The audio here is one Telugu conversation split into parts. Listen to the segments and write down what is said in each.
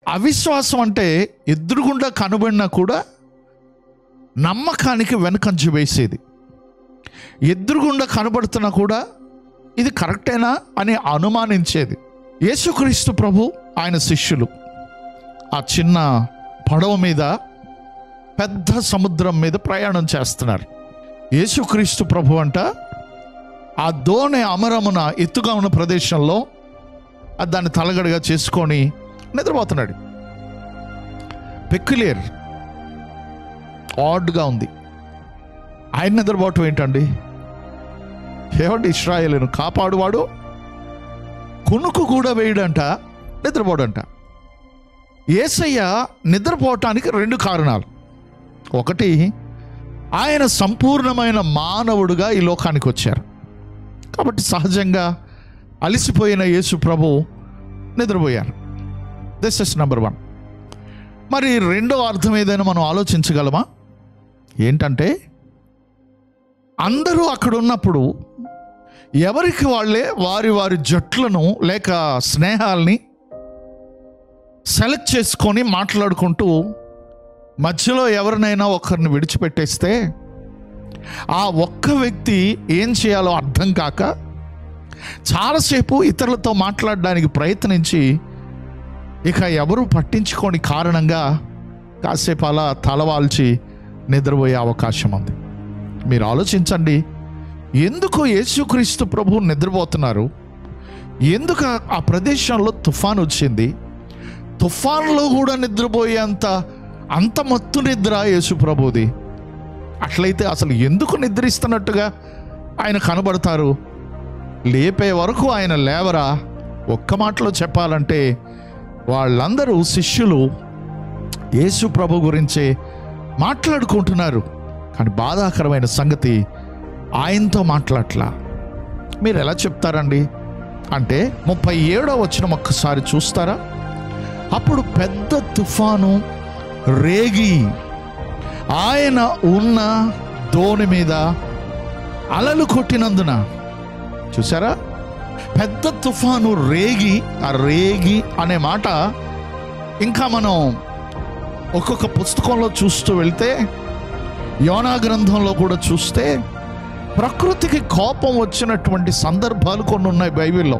అవిశ్వాసం అంటే ఎదురుగుండా కనబడినా కూడా నమ్మకానికి వెనకంజ వేసేది ఎదురుగుండా కనబడుతున్నా కూడా ఇది కరెక్టేనా అని అనుమానించేది యేసుక్రీస్తు ప్రభు ఆయన శిష్యులు ఆ చిన్న పడవ మీద పెద్ద సముద్రం మీద ప్రయాణం చేస్తున్నారు యేసుక్రీస్తు ప్రభు అంట ఆ దోణి అమరమున ఎత్తుగా ఉన్న ప్రదేశంలో అది దాన్ని తలగడగా చేసుకొని నిద్రపోతున్నాడు పెక్యులియర్ ఆడ్గా ఉంది ఆయన నిద్రపోవటం ఏంటండి ఏమండి ఇస్రాయేలును కాపాడువాడు కునుకు కూడా వేయడంట నిద్రపోడంట ఏసయ్య నిద్రపోవటానికి రెండు కారణాలు ఒకటి ఆయన సంపూర్ణమైన మానవుడుగా ఈ లోకానికి వచ్చారు కాబట్టి సహజంగా అలసిపోయిన యేసు ప్రభు నిద్రపోయారు దిస్ ఇస్ నెంబర్ వన్ మరి రెండో అర్థం ఏదైనా మనం ఆలోచించగలమా ఏంటంటే అందరూ అక్కడ ఉన్నప్పుడు ఎవరికి వాళ్ళే వారి వారి జట్లను లేక స్నేహాల్ని సెలెక్ట్ చేసుకొని మాట్లాడుకుంటూ మధ్యలో ఎవరినైనా ఒకరిని విడిచిపెట్టేస్తే ఆ ఒక్క వ్యక్తి ఏం చేయాలో అర్థం కాక చాలాసేపు ఇతరులతో మాట్లాడడానికి ప్రయత్నించి ఇక ఎవరు పట్టించుకోని కారణంగా కాసేపు అలా తలవాల్చి నిద్రపోయే అవకాశం ఉంది మీరు ఆలోచించండి ఎందుకు యేసుక్రీస్తు ప్రభు నిద్రపోతున్నారు ఎందుకు ఆ- ఆ ప్రదేశంలో తుఫాన్ వచ్చింది తుఫాన్లో కూడా నిద్రపోయేంత అంత మత్తు నిద్ర యేసు ప్రభుది అట్లయితే అసలు ఎందుకు నిద్రిస్తున్నట్టుగా ఆయన కనబడతారు లేపే వరకు ఆయన లేవరా ఒక్క మాటలో చెప్పాలంటే వాళ్ళందరూ శిష్యులు యేసు ప్రభు గురించే మాట్లాడుకుంటున్నారు కానీ బాధాకరమైన సంగతి ఆయనతో మాట్లాడట్లా మీరు ఎలా చెప్తారండి అంటే ముప్పై ఏడో వచ్చిన ఒక్కసారి చూస్తారా అప్పుడు పెద్ద తుఫాను రేగి ఆయన ఉన్న దోణి మీద అలలు కొట్టినందున చూసారా పెద్ద తుఫాను రేగి ఆ రేగి అనే మాట ఇంకా మనం ఒక్కొక్క పుస్తకంలో చూస్తూ వెళ్తే యోనా గ్రంథంలో కూడా చూస్తే ప్రకృతికి కోపం వచ్చినటువంటి సందర్భాలు కొన్ని ఉన్నాయి బైబిల్లో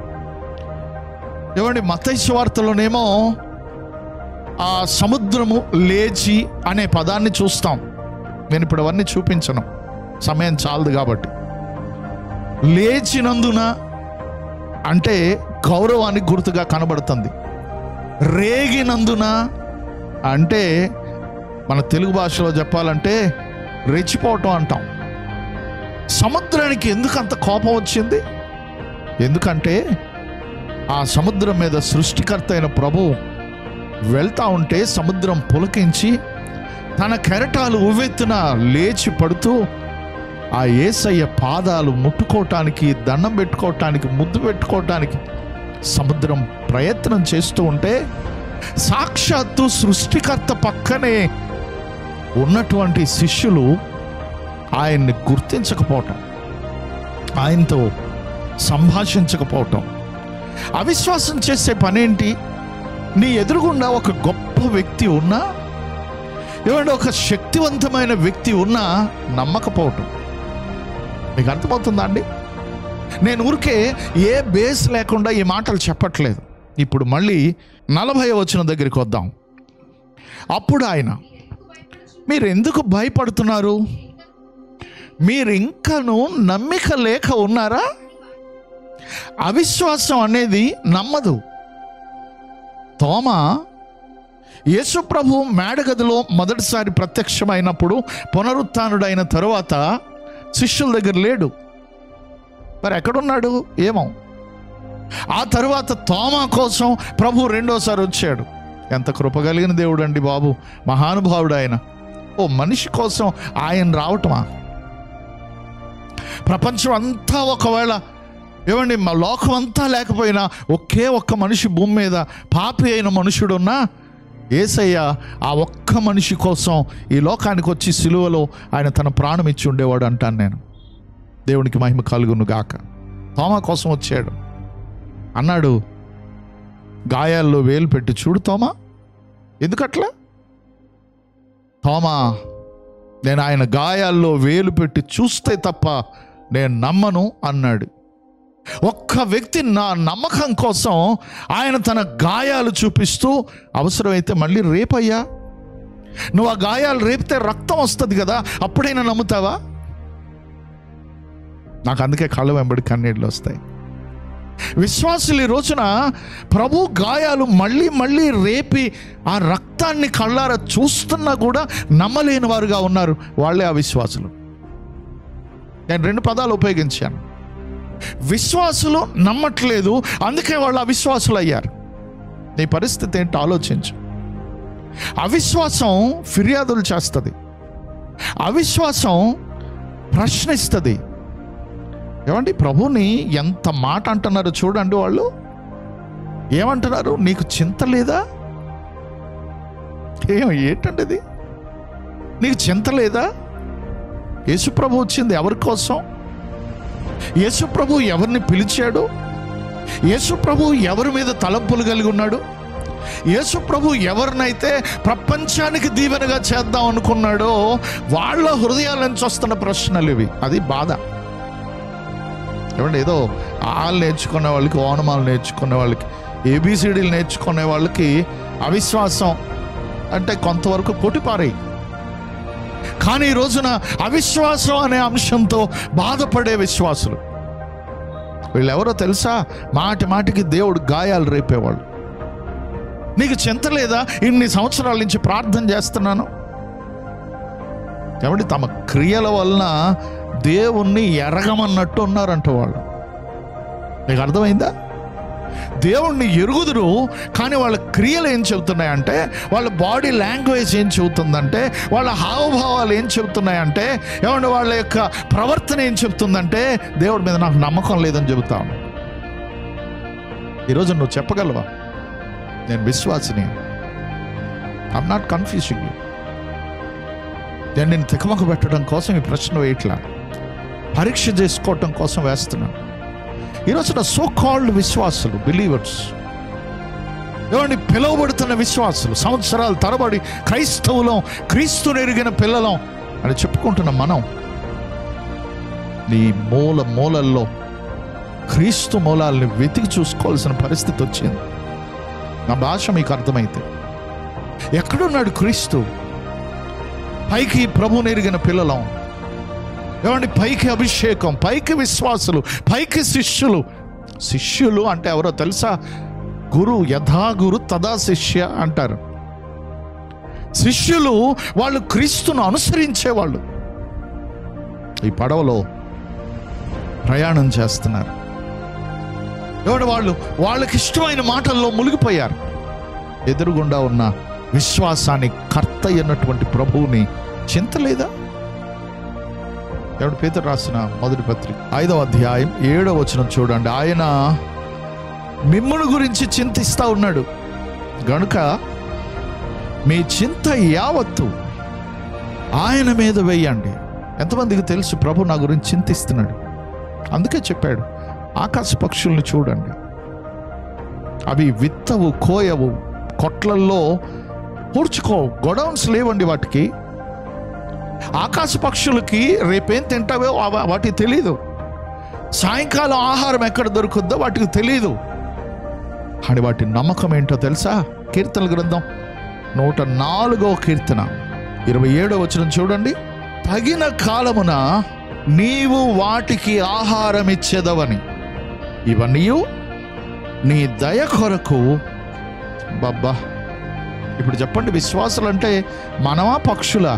ఏమండి మతైశ్వ వార్తలోనేమో ఆ సముద్రము లేచి అనే పదాన్ని చూస్తాం నేను ఇప్పుడు అవన్నీ చూపించను సమయం చాలదు కాబట్టి లేచినందున అంటే గౌరవానికి గుర్తుగా కనబడుతుంది రేగినందున అంటే మన తెలుగు భాషలో చెప్పాలంటే రెచ్చిపోవటం అంటాం సముద్రానికి ఎందుకు అంత కోపం వచ్చింది ఎందుకంటే ఆ సముద్రం మీద సృష్టికర్త అయిన ప్రభు వెళ్తా ఉంటే సముద్రం పులకించి తన కెరటాలు ఉవ్వెత్తున లేచి పడుతూ ఆ ఏసయ్య పాదాలు ముట్టుకోవటానికి దండం పెట్టుకోవటానికి ముద్దు పెట్టుకోవటానికి సముద్రం ప్రయత్నం చేస్తూ ఉంటే సాక్షాత్తు సృష్టికర్త పక్కనే ఉన్నటువంటి శిష్యులు ఆయన్ని గుర్తించకపోవటం ఆయనతో సంభాషించకపోవటం అవిశ్వాసం చేసే పనేంటి నీ ఎదురుగుండా ఒక గొప్ప వ్యక్తి ఉన్నా ఏమంటే ఒక శక్తివంతమైన వ్యక్తి ఉన్నా నమ్మకపోవటం మీకు అర్థమవుతుందా అండి నేను ఊరికే ఏ బేస్ లేకుండా ఈ మాటలు చెప్పట్లేదు ఇప్పుడు మళ్ళీ నలభై వచ్చిన దగ్గరికి వద్దాం అప్పుడు ఆయన మీరు ఎందుకు భయపడుతున్నారు మీరు ఇంకను నమ్మిక లేక ఉన్నారా అవిశ్వాసం అనేది నమ్మదు తోమ యేసు ప్రభు మేడగదిలో మొదటిసారి ప్రత్యక్షమైనప్పుడు పునరుత్డైన తరువాత శిష్యుల దగ్గర లేడు మరి ఎక్కడున్నాడు ఏమో ఆ తరువాత తోమా కోసం ప్రభు రెండోసారి వచ్చాడు ఎంత కృప కలిగిన దేవుడు అండి బాబు మహానుభావుడు ఆయన ఓ మనిషి కోసం ఆయన రావటమా ప్రపంచం అంతా ఒకవేళ ఏమండి మా లోకం అంతా లేకపోయినా ఒకే ఒక్క మనిషి భూమి మీద పాపి అయిన మనుషుడున్నా ఏసయ్య ఆ ఒక్క మనిషి కోసం ఈ లోకానికి వచ్చి సిలువలో ఆయన తన ప్రాణం ఇచ్చి ఉండేవాడు అంటాను నేను దేవునికి మహిమ కలుగును గాక తోమ కోసం వచ్చాడు అన్నాడు గాయాల్లో వేలు పెట్టి చూడు తోమా ఎందుకట్లా తోమా నేను ఆయన గాయాల్లో వేలు పెట్టి చూస్తే తప్ప నేను నమ్మను అన్నాడు ఒక్క వ్యక్తి నా నమ్మకం కోసం ఆయన తన గాయాలు చూపిస్తూ అవసరమైతే మళ్ళీ రేపయ్యా నువ్వు ఆ గాయాలు రేపితే రక్తం వస్తుంది కదా అప్పుడైనా నమ్ముతావా నాకు అందుకే కళ్ళ వెంబడి కన్నీళ్ళు వస్తాయి విశ్వాసులు ఈ రోజున ప్రభు గాయాలు మళ్ళీ మళ్ళీ రేపి ఆ రక్తాన్ని కళ్ళారా చూస్తున్నా కూడా నమ్మలేని వారుగా ఉన్నారు వాళ్ళే ఆ విశ్వాసులు నేను రెండు పదాలు ఉపయోగించాను విశ్వాసులు నమ్మట్లేదు అందుకే వాళ్ళు అవిశ్వాసులు అయ్యారు నీ పరిస్థితి ఏంటో ఆలోచించు అవిశ్వాసం ఫిర్యాదులు చేస్తుంది అవిశ్వాసం ప్రశ్నిస్తుంది ఏమండి ప్రభుని ఎంత మాట అంటున్నారు చూడండి వాళ్ళు ఏమంటున్నారు నీకు చింత లేదా ఏం ఏంటండి ఇది నీకు చింత లేదా యేసుప్రభు వచ్చింది ఎవరి కోసం యేసుప్రభు ఎవరిని పిలిచాడు యేసుప్రభు ఎవరి మీద తలంపులు కలిగి ఉన్నాడు యేసుప్రభు ఎవరినైతే ప్రపంచానికి దీవెనగా చేద్దాం అనుకున్నాడో వాళ్ళ హృదయాల నుంచి వస్తున్న ప్రశ్నలు ఇవి అది బాధ ఏమంటే ఏదో ఆలు నేర్చుకునే వాళ్ళకి ఓనమాలు నేర్చుకునే వాళ్ళకి ఏబిసిడీలు నేర్చుకునే వాళ్ళకి అవిశ్వాసం అంటే కొంతవరకు కొట్టిపారాయి కానీ ఈ రోజున అవిశ్వాసం అనే అంశంతో బాధపడే విశ్వాసులు వీళ్ళెవరో తెలుసా మాటి మాటికి దేవుడు గాయాలు రేపేవాళ్ళు నీకు చింత లేదా ఇన్ని సంవత్సరాల నుంచి ప్రార్థన చేస్తున్నాను కాబట్టి తమ క్రియల వలన దేవుణ్ణి ఎరగమన్నట్టు ఉన్నారంట వాళ్ళు నీకు అర్థమైందా దేవుణ్ణి ఎరుగుదురు కానీ వాళ్ళ క్రియలు ఏం చెబుతున్నాయంటే వాళ్ళ బాడీ లాంగ్వేజ్ ఏం చెబుతుందంటే వాళ్ళ హావభావాలు ఏం చెబుతున్నాయంటే ఏమంటే వాళ్ళ యొక్క ప్రవర్తన ఏం చెబుతుందంటే దేవుడి మీద నాకు నమ్మకం లేదని చెబుతాను ఈరోజు నువ్వు చెప్పగలవా నేను విశ్వాసిని ఐఎమ్ నాట్ కన్ఫ్యూజింగ్ యూ నేను నేను తికమక పెట్టడం కోసం ఈ ప్రశ్న వేయట్లా పరీక్ష చేసుకోవటం కోసం వేస్తున్నాను ఈరోజున సో కాల్డ్ విశ్వాసులు బిలీవర్స్ ఏమండి పిలువబడుతున్న విశ్వాసులు సంవత్సరాల తరబడి క్రైస్తవులం క్రీస్తుని ఎరిగిన పిల్లలం అని చెప్పుకుంటున్న మనం నీ మూల మూలల్లో క్రీస్తు మూలాల్ని వెతికి చూసుకోవాల్సిన పరిస్థితి వచ్చింది నా భాష మీకు అర్థమైతే ఎక్కడున్నాడు క్రీస్తు పైకి ప్రభు నెరిగిన పిల్లలం ఏమండి పైకి అభిషేకం పైకి విశ్వాసులు పైకి శిష్యులు శిష్యులు అంటే ఎవరో తెలుసా గురు యథా గురు తదా శిష్య అంటారు శిష్యులు వాళ్ళు క్రీస్తును అనుసరించేవాళ్ళు ఈ పడవలో ప్రయాణం చేస్తున్నారు ఎవడు వాళ్ళు వాళ్ళకి ఇష్టమైన మాటల్లో మునిగిపోయారు ఎదురుగుండా ఉన్న విశ్వాసాన్ని కర్త అయినటువంటి ప్రభువుని చింత లేదా ఎవడు పేతురు రాసిన మొదటి పత్రిక ఐదవ అధ్యాయం ఏడవ వచనం చూడండి ఆయన మిమ్మును గురించి చింతిస్తా ఉన్నాడు గనుక మీ చింత యావత్తు ఆయన మీద వేయండి ఎంతమందికి తెలుసు ప్రభు నా గురించి చింతిస్తున్నాడు అందుకే చెప్పాడు ఆకాశ పక్షుల్ని చూడండి అవి విత్తవు కోయవు కొట్లల్లో పూడ్చుకో గొడౌన్స్ లేవండి వాటికి ఆకాశ పక్షులకి రేపేం తింటావో అవ- వాటికి తెలీదు సాయంకాలం ఆహారం ఎక్కడ దొరుకుద్దో వాటికి తెలీదు అని వాటి నమ్మకం ఏంటో తెలుసా కీర్తన గ్రంథం నూట నాలుగో కీర్తన ఇరవై ఏడో వచనం చూడండి తగిన కాలమున నీవు వాటికి ఆహారం ఇచ్చేదవని ఇవన్నీ నీ దయ కొరకు బబ్బా ఇప్పుడు చెప్పండి విశ్వాసులు అంటే మనమా పక్షులా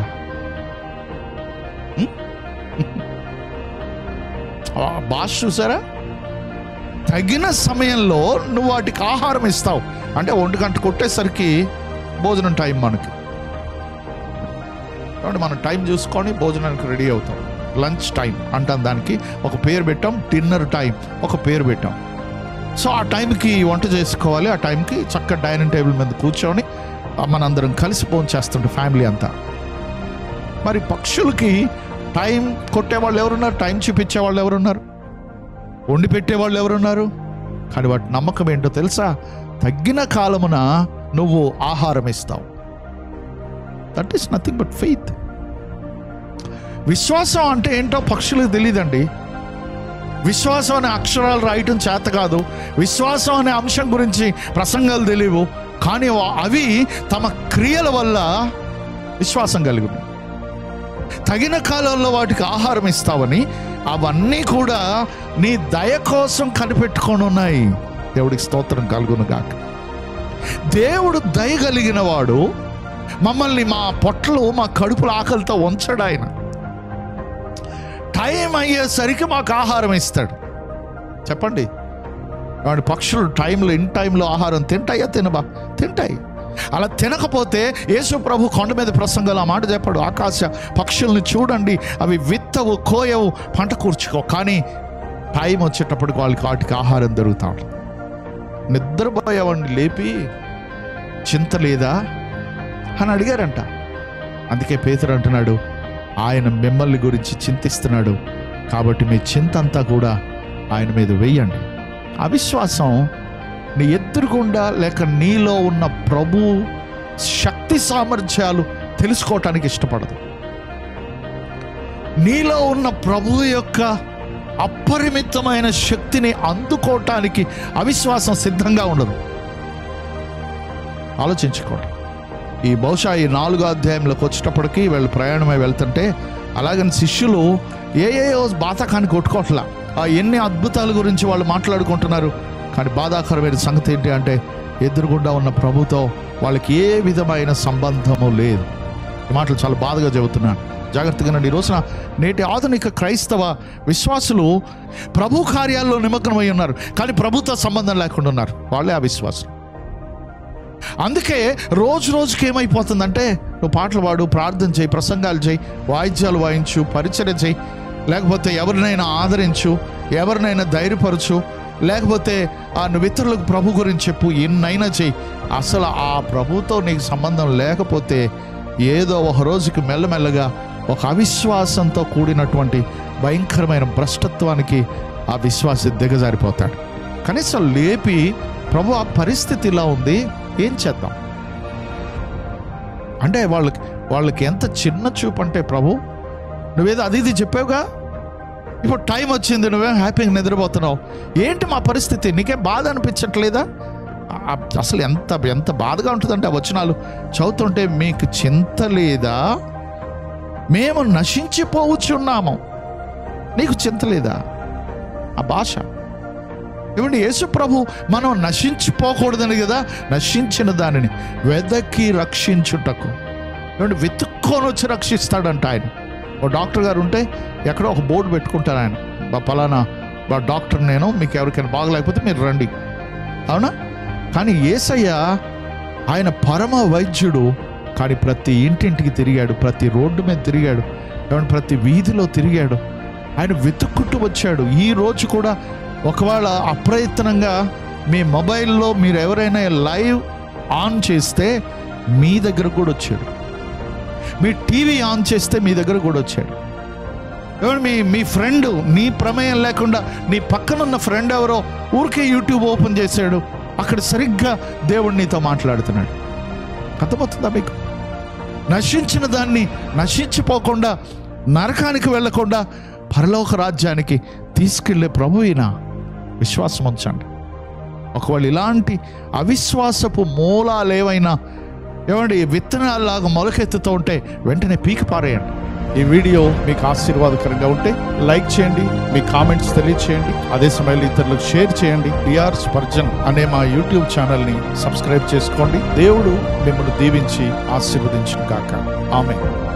ఉం? ఆ భాష చూసారా తగిన సమయంలో నువ్వు వాటికి ఆహారం ఇస్తావు అంటే ఒంటి గంట కొట్టేసరికి భోజనం టైం మనకి కాబట్టి మనం టైం చూసుకొని భోజనానికి రెడీ అవుతాం లంచ్ టైం అంటాం దానికి ఒక పేరు పెట్టాం డిన్నర్ టైం ఒక పేరు పెట్టాం సో ఆ టైంకి వంట చేసుకోవాలి ఆ టైంకి చక్క డైనింగ్ టేబుల్ మీద కూర్చొని ఆ, మనందరం కలిసి ఫోన్ చేస్తుంటే ఫ్యామిలీ అంతా మరి పక్షులకి టైం కొట్టేవాళ్ళు ఎవరున్నారు టైం చూపించే వాళ్ళు ఎవరున్నారు వండి పెట్టేవాళ్ళు ఎవరున్నారు కానీ వాటి నమ్మకం ఏంటో తెలుసా తగ్గిన కాలమున నువ్వు ఆహారం ఇస్తావు that is nothing but faith విశ్వాసం అంటే ఏంటో పక్షులకు తెలియదండి విశ్వాసం అనే అక్షరాలు రాయటం చేత కాదు విశ్వాసం అనే అంశం గురించి ప్రసంగాలు తెలియవు కానీ వా- అవి తమ క్రియల వల్ల విశ్వాసం కలిగి ఉన్నాయి. తగిన కాలంలో వాటికి ఆహారం ఇస్తావని అవన్నీ కూడా నీ దయ కోసం కనిపెట్టుకొని ఉన్నాయి దేవుడికి స్తోత్రం కలుగును గాక దేవుడు దయ కలిగిన వాడు మమ్మల్ని మా పొట్టలు మా కడుపుల ఆకలితో ఉంచడు ఆయన టైం అయ్యేసరికి మాకు ఆహారం ఇస్తాడు చెప్పండి వాడి పక్షులు టైంలో ఇన్ టైంలో ఆహారం తింటాయా తినబా తింటాయి అలా తినకపోతే యేసు ప్రభు కొండ మీద ప్రసంగాలు ఆ మాట చెప్పాడు ఆకాశ పక్షుల్ని చూడండి అవి విత్తవు కోయవు పంట కూర్చుకో కానీ టైం వచ్చేటప్పటికి వాళ్ళకి వాటికి ఆహారం దొరుకుతా ఉంటుంది నిద్రపోయేవాడిని లేపి చింత లేదా అని అడిగారంట అందుకే పేతురు అంటున్నాడు ఆయన మిమ్మల్ని గురించి చింతిస్తున్నాడు కాబట్టి మీ చింత అంతా కూడా ఆయన మీద వెయ్యండి అవిశ్వాసం నీ ఎదురుగుండా లేక నీలో ఉన్న ప్రభు శక్తి సామర్థ్యాలు తెలుసుకోవటానికి ఇష్టపడదు నీలో ఉన్న ప్రభు యొక్క అపరిమితమైన శక్తిని అందుకోవటానికి అవిశ్వాసం సిద్ధంగా ఉండదు ఆలోచించుకోండి ఈ బహుశా ఈ నాలుగో అధ్యాయంలోకి వచ్చేటప్పటికి వీళ్ళు ప్రయాణమై వెళ్తుంటే అలాగని శిష్యులు ఏ ఏయో బాధకాన్ని కొట్టుకోవట్లా ఆ ఎన్ని అద్భుతాల గురించి వాళ్ళు మాట్లాడుకుంటున్నారు కానీ బాధాకరమైన సంగతి ఏంటి అంటే ఎదురుగుండా ఉన్న ప్రభుతో వాళ్ళకి ఏ విధమైన సంబంధము లేదు ఈ మాటలు చాలా బాధగా చెబుతున్నాను జాగ్రత్తగా నండి ఈ రోజున నేటి ఆధునిక క్రైస్తవ విశ్వాసులు ప్రభు కార్యాల్లో నిమగ్నమై ఉన్నారు కానీ ప్రభుతో సంబంధం లేకుండా ఉన్నారు వాళ్ళే ఆ విశ్వాసులు అందుకే రోజు రోజుకి ఏమైపోతుందంటే నువ్వు పాటలు పాడు ప్రార్థన చేయి ప్రసంగాలు చేయి వాయిద్యాలు వాయించు పరిచయం చేయి లేకపోతే ఎవరినైనా ఆదరించు ఎవరినైనా ధైర్యపరచు లేకపోతే ఆ నువ్వు ఇతరులకు ప్రభు గురించి చెప్పు ఎన్నైనా చెయ్యి అసలు ఆ ప్రభుతో నీకు సంబంధం లేకపోతే ఏదో ఒక రోజుకి మెల్లమెల్లగా ఒక అవిశ్వాసంతో కూడినటువంటి భయంకరమైన భ్రష్టత్వానికి ఆ విశ్వాసి దిగజారిపోతాడు కనీసం లేపి ప్రభు ఆ పరిస్థితి ఇలా ఉంది ఏం చేద్దాం అంటే వాళ్ళకి వాళ్ళకి ఎంత చిన్న చూపు అంటే ప్రభు నువ్వేదో అది ఇది చెప్పావుగా ఇప్పుడు టైం వచ్చింది నువ్వేం హ్యాపీగా నిద్రపోతున్నావు ఏంటి మా పరిస్థితి నీకేం బాధ అనిపించట్లేదా ఆ- అసలు ఎంత ఎంత బాధగా ఉంటుందంటే ఆ వచనాలు చదువుతుంటే మీకు చింత లేదా మేము నశించిపోవచ్చున్నాము నీకు చింత లేదా ఆ భాష ఏమండి యేసు ప్రభు మనం నశించిపోకూడదని కదా నశించిన దానిని వెదకి రక్షించుటకు ఏమండి వెతుక్కొని వచ్చి రక్షిస్తాడంట ఆయన ఓ డాక్టర్ గారు ఉంటే ఎక్కడో ఒక బోర్డు పెట్టుకుంటారు ఆయన బా పలానా బా డాక్టర్ నేను మీకు ఎవరికైనా బాగలేకపోతే మీరు రండి అవునా కానీ ఏసయ్య ఆయన పరమ వైద్యుడు కానీ ప్రతి ఇంటింటికి తిరిగాడు ప్రతి రోడ్డు మీద తిరిగాడు ఏమంటే ప్రతి వీధిలో తిరిగాడు ఆయన వెతుక్కుంటూ వచ్చాడు ఈ రోజు కూడా ఒకవేళ అప్రయత్నంగా మీ మొబైల్లో మీరు ఎవరైనా లైవ్ ఆన్ చేస్తే మీ దగ్గర కూడా వచ్చాడు మీ టీవీ ఆన్ చేస్తే మీ దగ్గర కూడా వచ్చాడు ఎవరు మీ మీ ఫ్రెండ్ నీ ప్రమేయం లేకుండా నీ పక్కనున్న ఫ్రెండ్ ఎవరో ఊరికే యూట్యూబ్ ఓపెన్ చేశాడు అక్కడ సరిగ్గా దేవుడు నీతో మాట్లాడుతున్నాడు అర్థమవుతుందా మీకు నశించిన దాన్ని నశించిపోకుండా నరకానికి వెళ్ళకుండా పరలోక రాజ్యానికి తీసుకెళ్లే ప్రభుయిన విశ్వాసం ఉంచండి ఒకవేళ ఇలాంటి అవిశ్వాసపు మూలాలు ఏవైనా ఏమండి విత్తనాల్లాగా మొలకెత్తుతూ ఉంటే వెంటనే పీకి పారేయండి ఈ వీడియో మీకు ఆశీర్వాదకరంగా ఉంటే లైక్ చేయండి మీ కామెంట్స్ తెలియచేయండి అదే సమయంలో ఇతరులకు షేర్ చేయండి బిఆర్ స్పర్జన్ అనే మా యూట్యూబ్ ఛానల్ని సబ్స్క్రైబ్ చేసుకోండి దేవుడు మిమ్మల్ని దీవించి ఆశీర్వదించిన కాక ఆమె